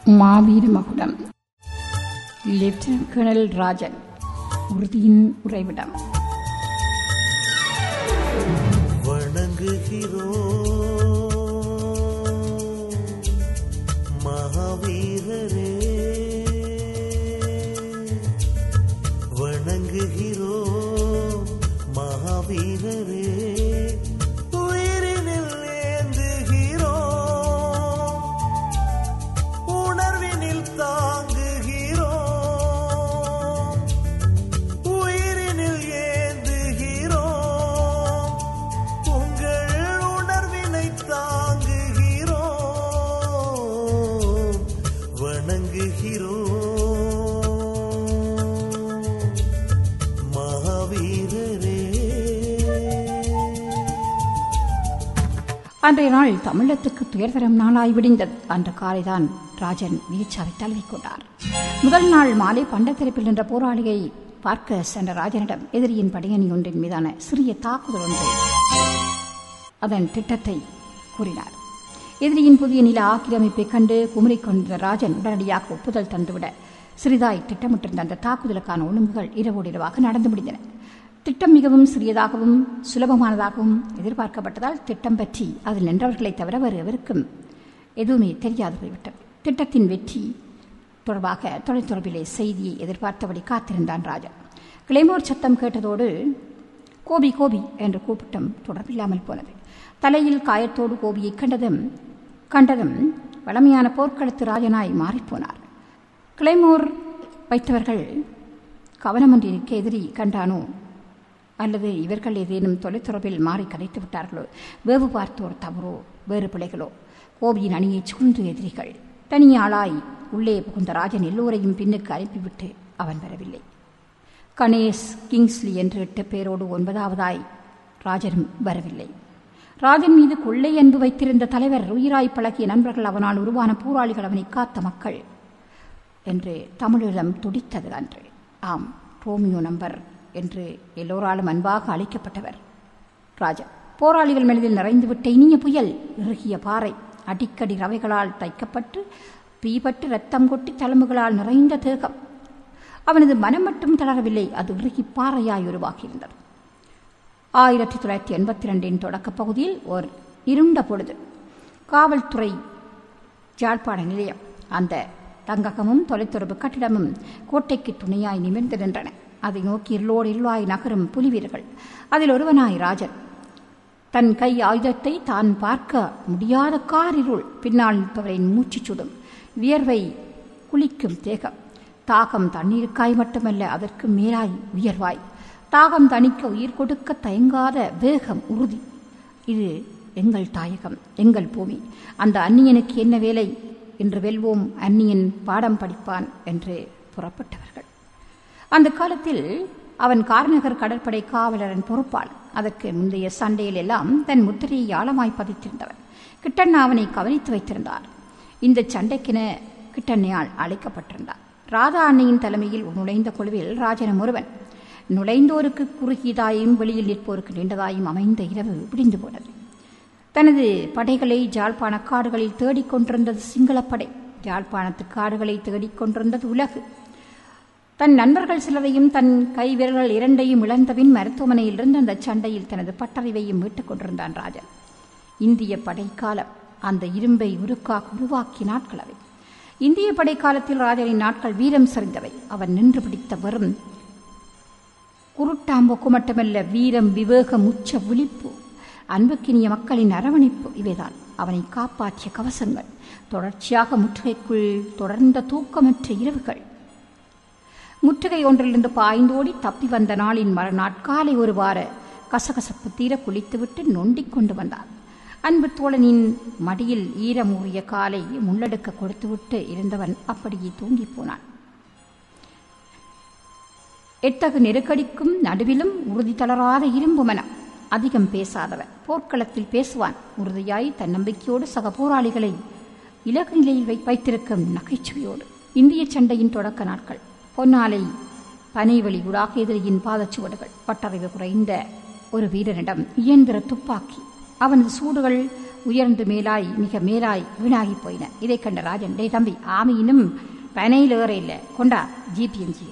மாவீர மகுடம் lieutenant colonel Rajan உறுதியின் உறைவிடம் வணங்குகிறோம் மகாவீரரே வணங்குகிறோம் மகாவீரரே உயிரினில் ஏந்துகிறோம் உணர்வினில் தாங்குகிறோம் உயிரினில் ஏந்துகிறோம் உங்கள் உணர்வினை தாங்குகிறோம் வணங்குகிறோம் மகாவீரரே அன்றைய நாள் தமிழத்துக்கு துயர் தரும் நாளாய் விடிந்தது அன்று காலைதான் ராஜன் வீச்சாவை தழுவிக்கொண்டார் முதல் நாள் மாலை பண்டத்தரப்பில் நின்ற போராளியை பார்க்க சென்ற ராஜனிடம் எதிரியின் படையணி ஒன்றின் மீதான சிறிய தாக்குதல் ஒன்று அதன் திட்டத்தை கூறினார் எதிரியின் புதிய நில ஆக்கிரமிப்பை கண்டு குமுறிக் கொண்ட ராஜன் உடனடியாக ஒப்புதல் தந்துவிட சிறிதாய் திட்டமிட்டிருந்த அந்த தாக்குதலுக்கான ஒழுங்குகள் இரவோடு இரவாக நடந்து முடிந்தன திட்டம் மிகவும் சிறியதாகவும் சுலபமானதாகவும் எதிர்பார்க்கப்பட்டதால் திட்டம் பற்றி அதில் நின்றவர்களை தவிர வேறு எவருக்கும் எதுவுமே தெரியாது போய்விட்டது திட்டத்தின் வெற்றி தொடர்பாக தொலைத்தொடர்பிலே செய்தியை எதிர்பார்த்தபடி காத்திருந்தான் ராஜன் கிளைமோர் சத்தம் கேட்டதோடு கோபி கோபி என்று கூப்பிட்டும் தொடர்பில்லாமல் போனது தலையில் காயத்தோடு கோபியை கண்டதும் கண்டதும் வளமையான போர்க்களத்து ராஜனாய் மாறிப்போனார் கிளைமோர் வைத்தவர்கள் கவனமொன்றி நிற்க எதிரி கண்டானோ அல்லது இவர்கள் ஏதேனும் தொலைத்தொடர்பில் மாறி கதைத்து விட்டார்களோ வேவு பார்த்தோர் தவறோ வேறு பிள்ளைகளோ கோபியின் அணியை சூழ்ந்து எதிரிகள் தனியாளாய் உள்ளே புகுந்த ராஜன் எல்லோரையும் பின்னுக்கு அனுப்பிவிட்டு அவன் வரவில்லை கணேஷ் கிங்ஸ்லி என்று எட்டு பேரோடு ஒன்பதாவதாய் ராஜனும் வரவில்லை ராஜன் மீது கொள்ளை அன்பு வைத்திருந்த தலைவர் உயிராய் பழகிய நண்பர்கள் அவனால் உருவான போராளிகள் அவனை காத்த மக்கள் என்று தமிழீழம் துடித்தது அன்று ஆம் ரோமியோ நம்பர் என்று எல்லோராலும் அன்பாக அழைக்கப்பட்டவர் ராஜா போராளிகள் மனதில் நிறைந்துவிட்ட இனிய புயல் இறுகிய பாறை அடிக்கடி ரவைகளால் தைக்கப்பட்டு தீப்பட்டு ரத்தம் கொட்டி தழும்புகளால் நிறைந்த தேகம் அவனது மனம் மட்டும் தளரவில்லை அது இறுகி பாறையாய் உருவாகியிருந்தது ஆயிரத்தி தொள்ளாயிரத்தி எண்பத்தி ரெண்டின் தொடக்கப் பகுதியில் ஒரு இருண்ட பொழுது காவல்துறை ஜாழ்ப்பாண நிலையம் அந்த தங்ககமும் தொலைத்தொடர்பு கட்டிடமும் கோட்டைக்கு துணையாய் நிமிர்ந்து நின்றன அதை நோக்கி இருளோடு இருளாய் நகரும் புலிவீரர்கள் அதில் ஒருவனாய் ராஜன் தன் கை ஆயுதத்தை தான் பார்க்க முடியாத காரிருள் பின்னால் நிற்பவரின் மூச்சு சுடும் வியர்வை குளிக்கும் தேகம் தாகம் தண்ணீருக்காய் மட்டுமல்ல அதற்கு மேலாய் உயர்வாய் தாகம் தணிக்க உயிர் கொடுக்க தயங்காத வேகம் உறுதி இது எங்கள் தாயகம் எங்கள் பூமி அந்த அந்நியனுக்கு என்ன வேலை என்று வெல்வோம் அந்நியன் பாடம் படிப்பான் என்று புறப்பட்டவர்கள் அந்த காலத்தில் அவன் கார்நகர் கடற்படை காவலரின் பொறுப்பாளர் அதற்கு முந்தைய சண்டையில் எல்லாம் தன் முத்திரையை ஆழமாய் பதித்திருந்தவன் கிட்டண்ணா அவனை கவனித்து வைத்திருந்தார் இந்த சண்டைக்கென கிட்டண்ணையால் அழைக்கப்பட்டிருந்தார் ராதா அன்னையின் தலைமையில் நுழைந்த குழுவில் ராஜனம் ஒருவன் நுழைந்தோருக்கு குறுகியதாயும் வெளியில் நிற்போருக்கு நீண்டதாயும் அமைந்த இரவு விடிந்து போனது தனது படைகளை ஜாழ்ப்பாண காடுகளில் தேடிக்கொண்டிருந்தது சிங்களப்படை ஜாழ்ப்பாணத்து காடுகளை தேடிக்கொண்டிருந்தது உலகு தன் நண்பர்கள் சிலரையும் தன் கை விரல்கள் இரண்டையும் இழந்தபின் மருத்துவமனையில் இருந்து அந்த சண்டையில் தனது பட்டறிவையும் மீட்டுக் கொண்டிருந்தான் ராஜன் இந்திய படைக்காலம் அந்த இரும்பை உருக்காக உருவாக்கிய நாட்கள் அவை இந்திய படைக்காலத்தில் ராஜனின் நாட்கள் வீரம் சரிந்தவை அவன் நின்று பிடித்த வரும் குருட்டாம்போக்கு மட்டுமல்ல வீரம் விவேகம் உச்ச விழிப்பு அன்புக்கினிய மக்களின் அரவணைப்பு இவைதான் அவனை காப்பாற்றிய கவசங்கள் தொடர்ச்சியாக முற்றுகைக்குள் தொடர்ந்த தூக்கமற்ற இரவுகள் முற்றுகை ஒன்றிலிருந்து பாய்ந்தோடி தப்பி வந்த நாளின் மறுநாட்காலை ஒரு வார கசகசப்பு தீர குளித்துவிட்டு நொண்டிக் கொண்டு வந்தார் அன்பு தோழனின் மடியில் ஈரமூறிய காலை முள்ளெடுக்க கொடுத்துவிட்டு இருந்தவன் அப்படியே தூங்கிப் போனான் எத்தகு நெருக்கடிக்கும் நடுவிலும் உறுதி தளராத இரும்பு மனம் அதிகம் பேசாதவன் போர்க்களத்தில் பேசுவான் உறுதியாய் தன்னம்பிக்கையோடு சக போராளிகளை இலகு நிலையில் வை வைத்திருக்கும் நகைச்சுவையோடு இந்திய சண்டையின் தொடக்க நாட்கள் பொன்னாலை பனைவழி ஊடாக எதிரியின் பாதச்சுவடுகள் பட்டறிவு குறைந்த ஒரு வீரனிடம் இயந்திர துப்பாக்கி அவனது சூடுகள் உயர்ந்து மேலாய் மிக மேலாய் வீணாகி போயின இதை கண்ட ராஜன் டே தம்பி ஆமையினும் பனையில் ஏற இல்லை கொண்டா ஜிபிஎன்ஜி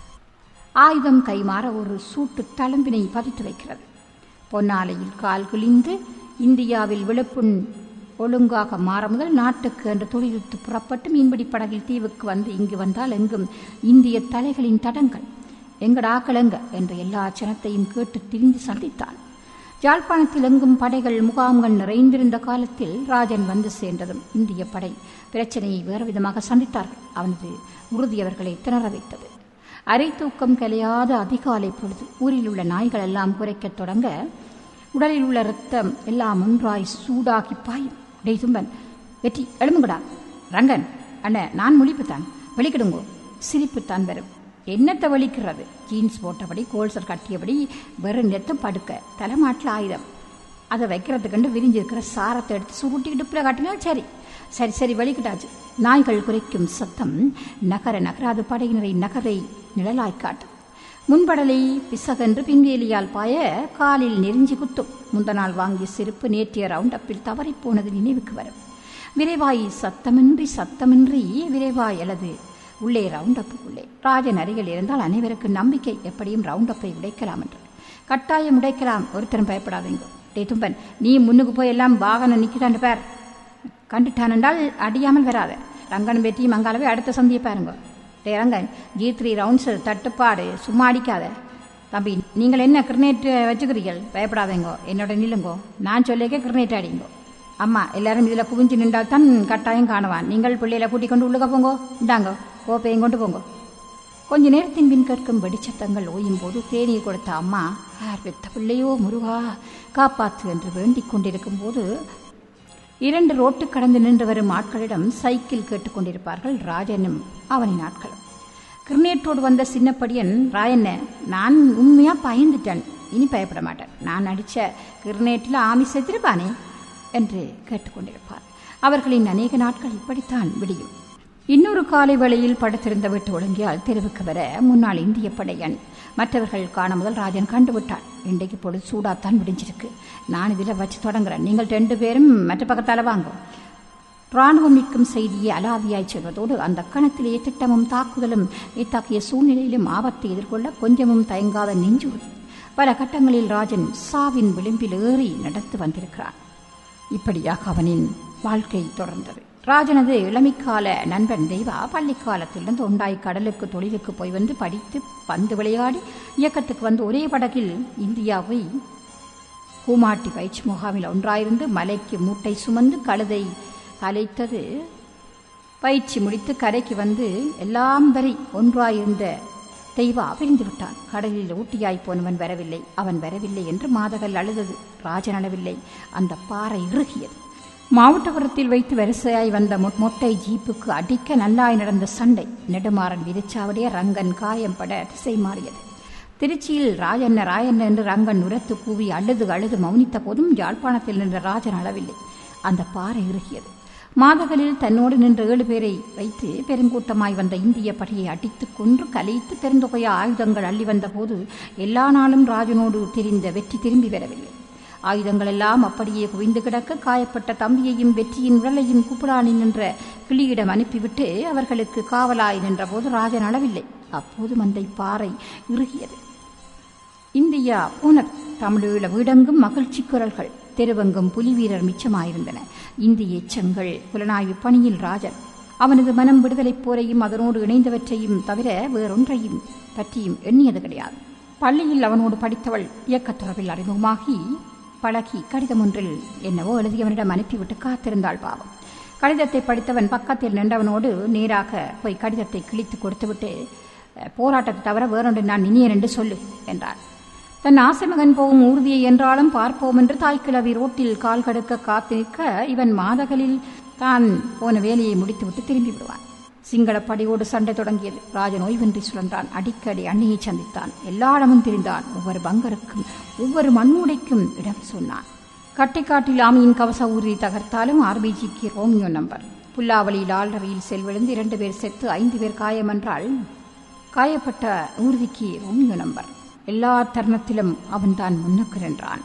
ஆயுதம் கைமாற ஒரு சூட்டு தளம்பினை பதித்து வைக்கிறது பொன்னாலையில் கால் கிழிந்து இந்தியாவில் விழுப்புண் ஒழுங்காக மாற முதல் நாட்டுக்கு என்று தொழிலுத்து புறப்பட்டு மீன்பிடி படகில் தீவுக்கு வந்து இங்கு வந்தால் எங்கும் இந்திய தலைகளின் தடங்கள் எங்கடாக்கள் எங்க என்று எல்லா ஜனத்தையும் கேட்டு திரிந்து சந்தித்தான் யாழ்ப்பாணத்தில் எங்கும் படைகள் முகாம்கள் நிறைந்திருந்த காலத்தில் ராஜன் வந்து சேர்ந்ததும் இந்திய படை பிரச்சனையை வேறு விதமாக சந்தித்தார்கள் அவனது உறுதி அவர்களை திணற வைத்தது அரை தூக்கம் கலையாத அதிகாலை பொழுது ஊரில் உள்ள நாய்கள் எல்லாம் குறைக்கத் தொடங்க உடலில் உள்ள ரத்தம் எல்லாம் ஒன்றாய் சூடாகி பாயும் டேய் தும்பன் வெற்றி எழுமுங்கடா ரங்கன் அண்ணே நான் முழிப்புத்தான் வெளிக்கிடுங்கோ சிரிப்புத்தான் வரும் என்னத்தை வலிக்கிறது ஜீன்ஸ் போட்டபடி கோல்சர் கட்டியபடி வெறும் நெத்தம் படுக்க தலைமாட்டில் ஆயுதம் அதை வைக்கிறதுக்கண்டு விரிஞ்சிருக்கிற சாரத்தை எடுத்து சுருட்டி இடுப்பில் காட்டினால் சரி சரி சரி வலிக்கிட்டாச்சு நாய்கள் குறைக்கும் சத்தம் நகர நகராது படையினரை நகரை நிழலாய் காட்டும் முன்படலை பிசகென்று பின்வேலியால் பாய காலில் நெறிஞ்சி குத்தும் முந்த நாள் வாங்கிய செருப்பு நேற்றைய ரவுண்டப்பில் தவறிப்போனது நினைவுக்கு வரும் விரைவாய் சத்தமின்றி சத்தமின்றி விரைவாய் அல்லது உள்ளே ரவுண்டப்புக்குள்ளே ராஜன் அருகில் இருந்தால் அனைவருக்கும் நம்பிக்கை எப்படியும் ரவுண்டப்பை உடைக்கலாம் என்று கட்டாயம் உடைக்கலாம் ஒருத்தரும் பயப்படாதீங்க டே தும்பன் நீ முன்னுக்கு போய் எல்லாம் வாகனம் நிற்கிறான்னு பேர் கண்டுட்டான் என்றால் அடியாமல் வராத ரங்கன் வெற்றியும் அங்காலவே அடுத்த சந்தியை பாருங்க டே ரங்கன் ஜி த்ரீ ரவுண்ட்ஸ் தட்டுப்பாடு சும்மா அடிக்காத தம்பி நீங்கள் என்ன கிரினேட் வச்சுக்கிறீர்கள் பயப்படாதீங்கோ என்னோட நில்லுங்கோ நான் சொல்லிக்க கிரினேட் அடிங்கோ அம்மா எல்லாரும் இதில் குவிஞ்சு நின்றால் தான் கட்டாயம் காணுவான் நீங்கள் பிள்ளையில கூட்டிக் கொண்டு உள்ளுக போங்கோ இந்தாங்கோ கோப்பையும் கொண்டு போங்கோ கொஞ்ச நேரத்தின் பின் கேட்கும் வெடிச்சத்தங்கள் ஓயும் போது தேநீர் கொடுத்த அம்மா யார் பெத்த பிள்ளையோ முருகா காப்பாத்து என்று வேண்டிக் கொண்டிருக்கும் போது இரண்டு ரோட்டு கடந்து நின்று வரும் ஆட்களிடம் சைக்கிள் கேட்டுக்கொண்டிருப்பார்கள் ராஜனும் அவனின் ஆட்களும் கிரினேட்டோடு வந்த சின்னப்படியன் ராயண்ண நான் உண்மையா பயந்துட்டேன் இனி பயப்பட மாட்டேன் நான் அடிச்ச கிரினேட்டில் ஆமி செத்துருப்பானே என்று கேட்டுக்கொண்டிருப்பார் அவர்களின் அநேக நாட்கள் இப்படித்தான் விடியும் இன்னொரு காலை வேளையில் படுத்திருந்த வீட்டு ஒழுங்கியால் தெருவுக்கு வர முன்னாள் இந்திய படையன் மற்றவர்கள் காண முதல் ராஜன் கண்டுவிட்டான் இன்றைக்கு பொழுது சூடாத்தான் விடிஞ்சிருக்கு நான் இதில் வச்சு தொடங்குறேன் நீங்கள் ரெண்டு பேரும் மற்ற பக்கத்தால் வாங்க ராணுவம் நிற்கும் செய்தியை அலாதியாய் செல்வதோடு அந்த கணத்திலேயே திட்டமும் தாக்குதலும் இத்தகைய சூழ்நிலையிலும் ஆபத்தை எதிர்கொள்ள கொஞ்சமும் தயங்காத நெஞ்சுறுதி பல கட்டங்களில் ராஜன் சாவின் விளிம்பில் ஏறி நடத்து வந்திருக்கிறான் இப்படியாக அவனின் வாழ்க்கை தொடர்ந்தது ராஜனது இளமைக்கால நண்பன் தெய்வா பள்ளிக்காலத்திலிருந்து உண்டாய் கடலுக்கு தொழிலுக்கு போய் வந்து படித்து பந்து விளையாடி இயக்கத்துக்கு வந்து ஒரே படகில் இந்தியாவை பூமாட்டி பயிற்சி முகாமில் ஒன்றாயிருந்து மலைக்கு மூட்டை சுமந்து கழுதை அலைத்தது பயிற்சி முடித்து கரைக்கு வந்து எல்லாம் வரை ஒன்றாயிருந்த தெய்வா பிரிந்து விட்டான் கடலில் ஊட்டியாய் போனவன் வரவில்லை அவன் வரவில்லை என்று மாதகள் அழுதது ராஜன் அளவில்லை அந்த பாறை இறுகியது மாவட்டபுரத்தில் வைத்து வரிசையாய் வந்த மொட்டை ஜீப்புக்கு அடிக்க நல்லாய் நடந்த சண்டை நெடுமாறன் விதிச்சாவுடைய ரங்கன் காயம் பட திசை மாறியது திருச்சியில் ராஜண்ண ராயண்ண என்று ரங்கன் உரத்து கூவி அழுது அழுது மௌனித்த போதும் யாழ்ப்பாணத்தில் நின்ற ராஜன் அளவில்லை அந்த பாறை இறுகியது மாதகளில் தன்னோடு நின்ற ஏழு பேரை வைத்து பெருங்கூட்டமாய் வந்த இந்திய படையை அடித்துக் கொன்று கலைத்து பெருந்தொகைய ஆயுதங்கள் அள்ளி வந்தபோது எல்லா நாளும் ராஜனோடு திரிந்த வெற்றி திரும்பி வரவில்லை ஆயுதங்கள் எல்லாம் அப்படியே குவிந்து கிடக்க காயப்பட்ட தம்பியையும் வெற்றியின் உடலையும் கூப்பிடானி நின்ற கிளியிடம் அனுப்பிவிட்டு அவர்களுக்கு காவலாய் நின்றபோது ராஜன் அளவில்லை அப்போது மந்தை பாறை இறுகியது இந்தியா போனர் தமிழீழ வீடெங்கும் மகிழ்ச்சி குரல்கள் தெருவெங்கும் புலிவீரர் மிச்சமாயிருந்தன இந்திய எச்சங்கள் புலனாய்வு பணியில் ராஜன் அவனது மனம் விடுதலைப் போரையும் அதனோடு இணைந்தவற்றையும் தவிர வேறொன்றையும் பற்றியும் எண்ணியது கிடையாது பள்ளியில் அவனோடு படித்தவள் இயக்கத்துறவில் அறிமுகமாகி பழகி கடிதம் ஒன்றில் என்னவோ எழுதியவனிடம் அனுப்பிவிட்டு காத்திருந்தாள் பாவம் கடிதத்தை படித்தவன் பக்கத்தில் நின்றவனோடு நேராக போய் கடிதத்தை கிழித்து கொடுத்துவிட்டு போராட்டத்தை தவிர வேறொன்று நான் இனியன் என்று சொல்லு என்றார் தன் ஆசைமகன் போகும் ஊர்தியை என்றாலும் பார்ப்போம் என்று தாய்க்கிழவி ரோட்டில் கால் கடுக்க காத்து நிற்க இவன் மாதகளில் தான் போன வேலையை முடித்துவிட்டு திரும்பி விடுவான் சிங்களப்படியோடு சண்டை தொடங்கியது ராஜன் ஓய்வின்றி சுழன்றான் அடிக்கடி அண்ணியை சந்தித்தான் எல்லா இடமும் திரிந்தான் ஒவ்வொரு பங்கருக்கும் ஒவ்வொரு மண்மூடைக்கும் இடம் சொன்னான் கட்டைக்காட்டில் ஆமியின் கவச ஊர்தி தகர்த்தாலும் ஆர்பிஜிக்கு ரோமியோ நம்பர் புல்லாவளியில் ஆல்டரியில் செல்விழுந்து இரண்டு பேர் செத்து ஐந்து பேர் காயமென்றால் காயப்பட்ட ஊர்திக்கு ரோமியோ நம்பர் எல்லா தருணத்திலும் அவன்தான் முன்னுக்கு நின்றான்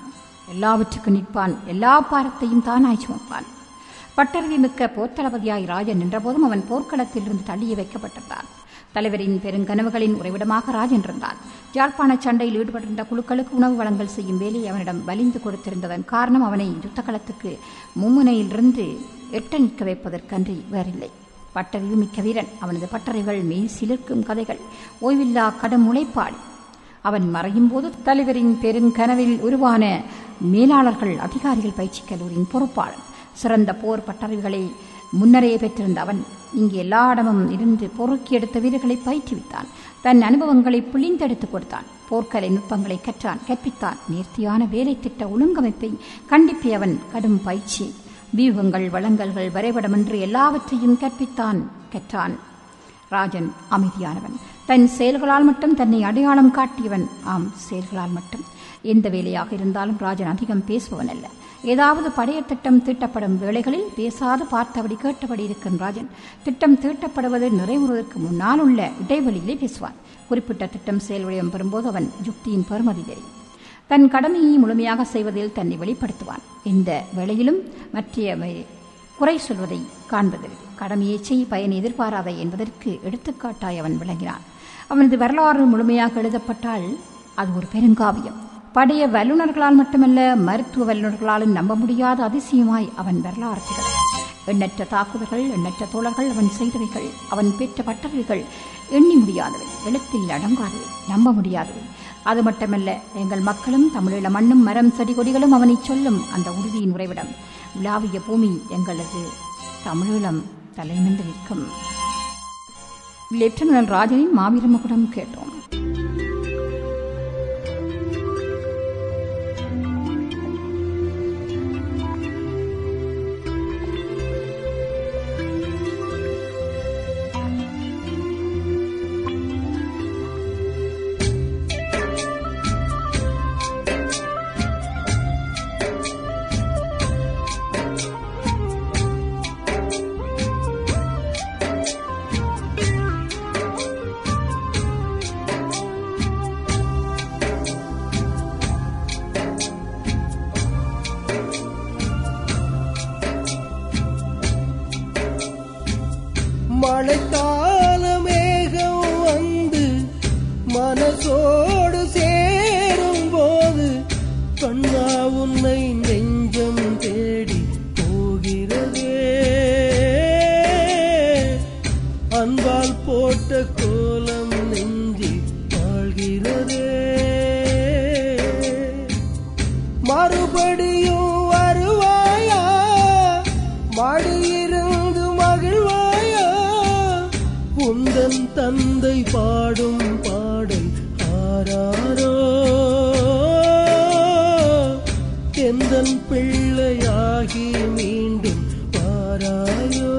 எல்லாவற்றுக்கும் நிற்பான் எல்லா பாரத்தையும் தானாய் சுமப்பான் பட்டறிவி மிக்க போர்த்தளபதியாய் ராஜன் நின்றபோதும் அவன் போர்க்களத்திலிருந்து தள்ளியே வைக்கப்பட்டிருந்தான் தலைவரின் பெருங்கனவுகளின் உறைவிடமாக ராஜன் இருந்தான் யாழ்ப்பாண சண்டையில் ஈடுபட்டிருந்த குழுக்களுக்கு உணவு வழங்கல் செய்யும் வேலையை அவனிடம் வலிந்து கொடுத்திருந்ததன் காரணம் அவனை யுத்தக்களத்துக்கு மும்முனையிலிருந்து எட்ட நிற்க வைப்பதற்கன்றி வேறில்லை பட்டறிவு மிக்க வீரன் அவனது பட்டறைகள் மெய் சிலிர்க்கும் கதைகள் ஓய்வில்லா கடும் உழைப்பாளி அவன் மறையும் போது தலைவரின் பெருங்கனவில் உருவான மேலாளர்கள் அதிகாரிகள் பயிற்சி கல்லூரியின் பொறுப்பாளன் சிறந்த போர் பட்டறிவுகளை முன்னரே பெற்றிருந்த அவன் இங்கு எல்லா இடமும் இருந்து பொறுக்கி எடுத்த வீரர்களை பயிற்றுவித்தான் தன் அனுபவங்களை புளிந்தெடுத்து கொடுத்தான் போர்க்கலை நுட்பங்களை கற்றான் கற்பித்தான் நேர்த்தியான வேலை திட்ட ஒழுங்கமைப்பை கண்டிப்பிய அவன் கடும் பயிற்சி வியூகங்கள் வழங்கல்கள் வரைபடமின்றி எல்லாவற்றையும் கற்பித்தான் கற்றான் ராஜன் அமைதியானவன் தன் செயல்களால் மட்டும் தன்னை அடையாளம் காட்டியவன் ஆம் செயல்களால் மட்டும் எந்த வேலையாக இருந்தாலும் ராஜன் அதிகம் பேசுபவன் அல்ல ஏதாவது படைய திட்டம் தீட்டப்படும் வேளைகளில் பேசாது பார்த்தபடி கேட்டபடி இருக்கும் ராஜன் திட்டம் தீட்டப்படுவது நிறைவுறுவதற்கு முன்னால் உள்ள இடைவெளியிலே பேசுவான் குறிப்பிட்ட திட்டம் செயல்வடிவம் பெறும்போது அவன் யுக்தியின் பெருமதி தெரியும் தன் கடமையை முழுமையாக செய்வதில் தன்னை வெளிப்படுத்துவான் எந்த வேளையிலும் மற்ற குறை சொல்வதை காண்பதில்லை கடமையை செய் பயனை எதிர்பாராத என்பதற்கு எடுத்துக்காட்டாய் அவன் விளங்கினான் அவனது வரலாறு முழுமையாக எழுதப்பட்டால் அது ஒரு பெருங்காவியம் படைய வல்லுநர்களால் மட்டுமல்ல மருத்துவ வல்லுநர்களாலும் நம்ப முடியாத அதிசயமாய் அவன் வரலாறு திகழும் எண்ணற்ற தாக்குதல்கள் எண்ணற்ற தோழர்கள் அவன் செய்தவைகள் அவன் பெற்ற பட்டவைகள் எண்ணி முடியாதவை எழுத்தில் அடங்காதவை நம்ப முடியாதவை அது மட்டுமல்ல எங்கள் மக்களும் தமிழீழ மண்ணும் மரம் செடி கொடிகளும் அவனை சொல்லும் அந்த உறுதியின் உறைவிடம் உலாவிய பூமி எங்களது தமிழீழம் தலைநின்று நிற்கும் லெப்டினல் ராஜனின் மாவீர மகுடம் கேட்டோம் மழைக்கால மேகம் வந்து மனசோடு சேரும் போது கண்ணா உன்னை நெஞ்சம் தேடி போகிறதே அன்பால் போட்ட கோலம் நெஞ்சி வாழ்கிறதே மறுபடியும் வருவாயா மடியிருந்து மகிழ்வாயா உந்தன் தந்தை பாடும் பாடல் ஆராரோ எந்தன் பிள்ளையாகி மீண்டும் பாராயோ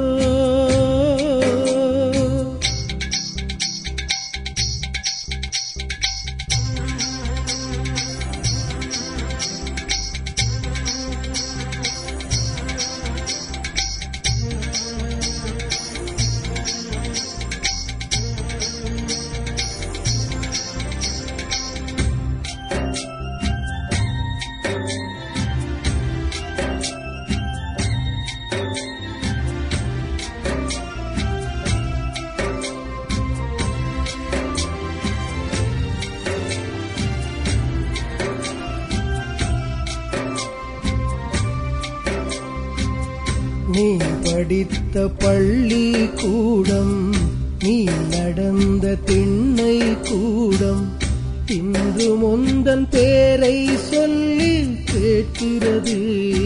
நீ படித்த பள்ளி கூடம் நீ நடந்த திண்ணை கூடம் இன்று முந்தன் பேரை சொல்லி கேட்கிறது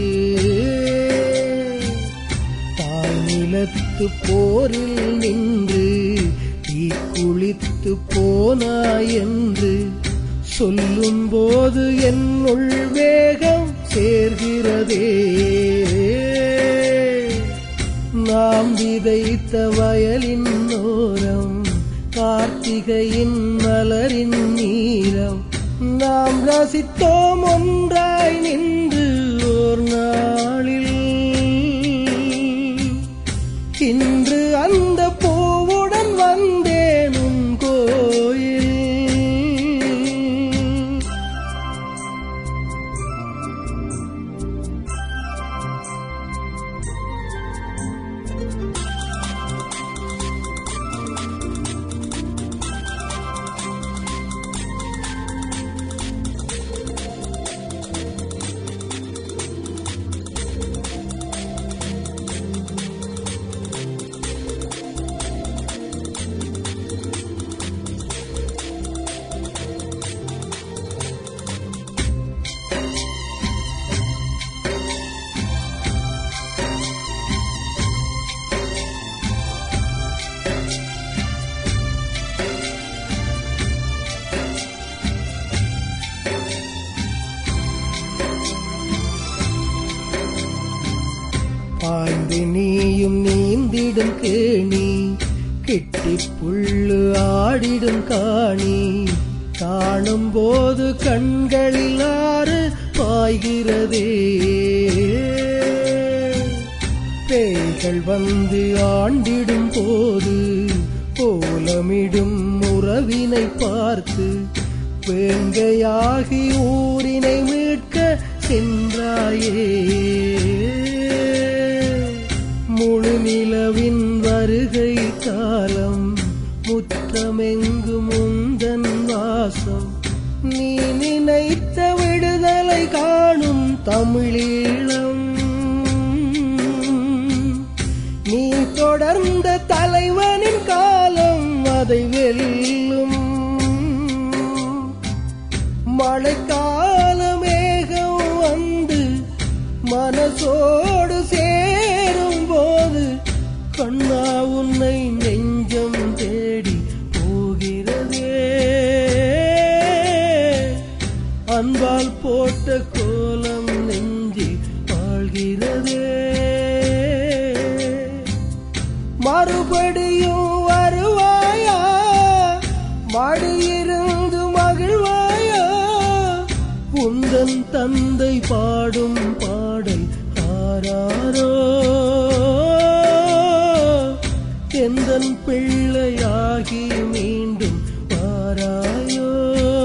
தாய் நிலத்து போரில் நின்று தீ குளித்து போனாய் என்று சொல்லும் போது என்னுள் வேகம் சேர்கிறதே நாம் விதைத்த வயலின் ஓரம் கார்த்திகையின் மலரின் நீரம் நாம் ரசித்தோம் ஒன்றாய் நின்று ஓர் நாளில் இன்று அந்த பூவுடன் வந்தேன் உன் கோயில் ஆடிடும் கேணி கெட்டி புல்லு ஆடிடும் காணி காணும் போது கண்களில் ஆறு பாய்கிறதே பேய்கள் வந்து ஆண்டிடும் போது கோலமிடும் உறவினை பார்த்து வேங்கையாகி ஊரினை மீட்க சென்றாயே முழு நிலவின் வருகை காலம் முற்றமெங்கும் உந்தன் வாசம் நீ நினைத்த விடுதலை காணும் தமிழீழம் நீ தொடர்ந்த தலைவனின் காலம் அதை வெல்லும் மழைக்கால மேகம் வந்து மனசோடு சேரும் போது கண்ணா உன்னை நெஞ்சம் தேடி போகிறதே அன்பால் போட்ட கோலம் நெஞ்சி வாழ்கிறதே மறுபடியும் வருவாயா மடியிருந்து மகிழ்வாயா உந்தன் தந்தை பாடும் பாடல் ஆராரோ எந்தன் பிள்ளையாகி மீண்டும் வாராயோ